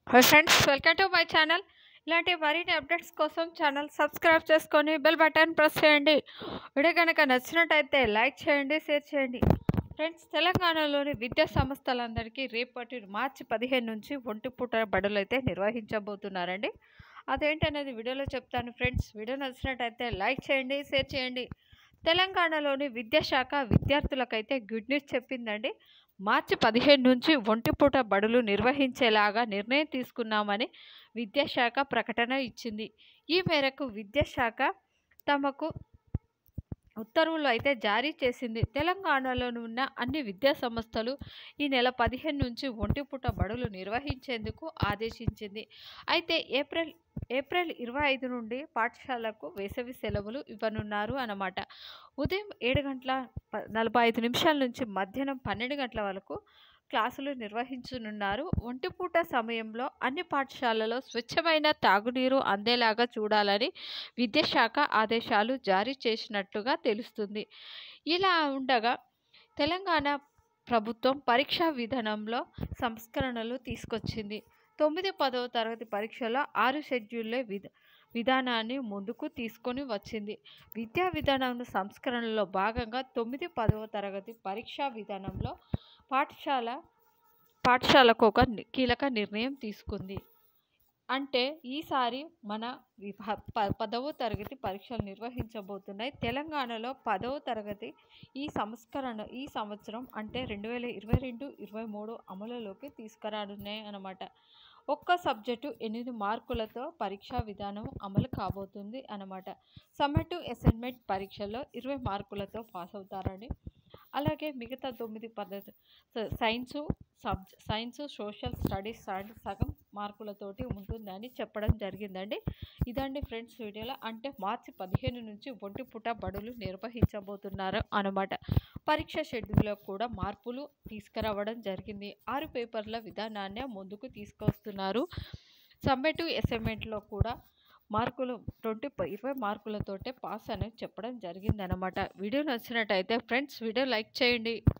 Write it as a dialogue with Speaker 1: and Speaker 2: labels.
Speaker 1: hi friends welcome to my channel ఇలాంటి మరిన్ని updates కోసం ఛానల్ సబ్స్క్రైబ్ చేసుకొని బెల్ బటన్ ప్రెస్ చేయండి వీడియో కనుక నచ్చినట్టయితే లైక్ చేయండి షేర్ చేయండి ఫ్రెండ్స్ తెలంగాణలోని విద్యా సంస్థలందరికీ రేపటి మార్చి పదిహేను నుంచి ఒంటిపూట బడులు అయితే నిర్వహించబోతున్నారండి అదేంటనేది వీడియోలో చెప్తాను ఫ్రెండ్స్ వీడియో నచ్చినట్టయితే లైక్ చేయండి షేర్ చేయండి తెలంగాణలోని విద్యాశాఖ విద్యార్థులకైతే గుడ్ న్యూస్ చెప్పిందండి మార్చి పదిహేను నుంచి ఒంటిపూట బడులు నిర్వహించేలాగా నిర్ణయం తీసుకున్నామని విద్యాశాఖ ప్రకటన ఇచ్చింది ఈ మేరకు విద్యాశాఖ తమకు ఉత్తర్వులు అయితే జారీ చేసింది తెలంగాణలో ఉన్న అన్ని విద్యా సంస్థలు ఈ నెల పదిహేను నుంచి ఒంటిపూట బడులు నిర్వహించేందుకు ఆదేశించింది అయితే ఏప్రిల్ ఏప్రిల్ ఇరవై ఐదు నుండి పాఠశాలకు వేసవి సెలవులు ఇవ్వనున్నారు అన్నమాట ఉదయం ఏడు గంటల ప- నలభై ఐదు నిమిషాల నుంచి మధ్యాహ్నం పన్నెండు గంటల వరకు క్లాసులు నిర్వహించనున్నారు ఒంటిపూట సమయంలో అన్ని పాఠశాలలో స్వచ్ఛమైన తాగునీరు అందేలాగా చూడాలని విద్యాశాఖ ఆదేశాలు జారీ చేసినట్టుగా తెలుస్తుంది ఇలా ఉండగా తెలంగాణ ప్రభుత్వం పరీక్షా విధానంలో సంస్కరణలు తీసుకొచ్చింది తొమ్మిది పదవ తరగతి పరీక్షలో ఆరు షెడ్యూల్లే విధ విధానాన్ని ముందుకు తీసుకొని వచ్చింది విద్యా విధానం సంస్కరణలో భాగంగా తొమ్మిది పదవ తరగతి పరీక్షా విధానంలో పాఠశాల పాఠశాలకు ఒక ని- కీలక నిర్ణయం తీసుకుంది అంటే ఈసారి మన విభా ప- పదవ తరగతి పరీక్షలు నిర్వహించబోతున్నాయి తెలంగాణలో పదవ తరగతి ఈ సంస్కరణ ఈ సంవత్సరం అంటే రెండు వేల ఇరవై రెండు ఇరవై మూడు అమలులోకి తీసుకురానున్నాయి అన్నమాట ఒక్క సబ్జెక్టు ఎనిమిది మార్కులతో పరీక్షా విధానం అమలు కాబోతుంది అన్నమాట సమ్మటివ్ అసైన్మెంట్ పరీక్షల్లో ఇరవై మార్కులతో పాస్ అవుతారని అలాగే మిగతా తొమ్మిది పద్ధతి స- science sub science social studies and సగం మార్కులతోటి ఉంటుందని చెప్పడం జరిగిందండి ఇదండి ఫ్రెండ్స్ వీడియోలో అంటే మార్చి పదిహేను నుంచి ఒంటి పుట బడులు నిర్వహించబోతున్నారు అనమాట పరీక్ష షెడ్యూల్లో కూడా మార్పులు తీసుకురావడం జరిగింది ఆరు పేపర్ల విధానాన్ని ముందుకు తీసుకొస్తున్నారు సమ్మేటివ్ అసైన్మెంట్లో కూడా మార్కులు ట్వంటీ ఇరవై మార్కులతోటే పాస్ అనేది చెప్పడం జరిగిందనమాట వీడియో నచ్చినట్టయితే ఫ్రెండ్స్ వీడియో లైక్ చేయండి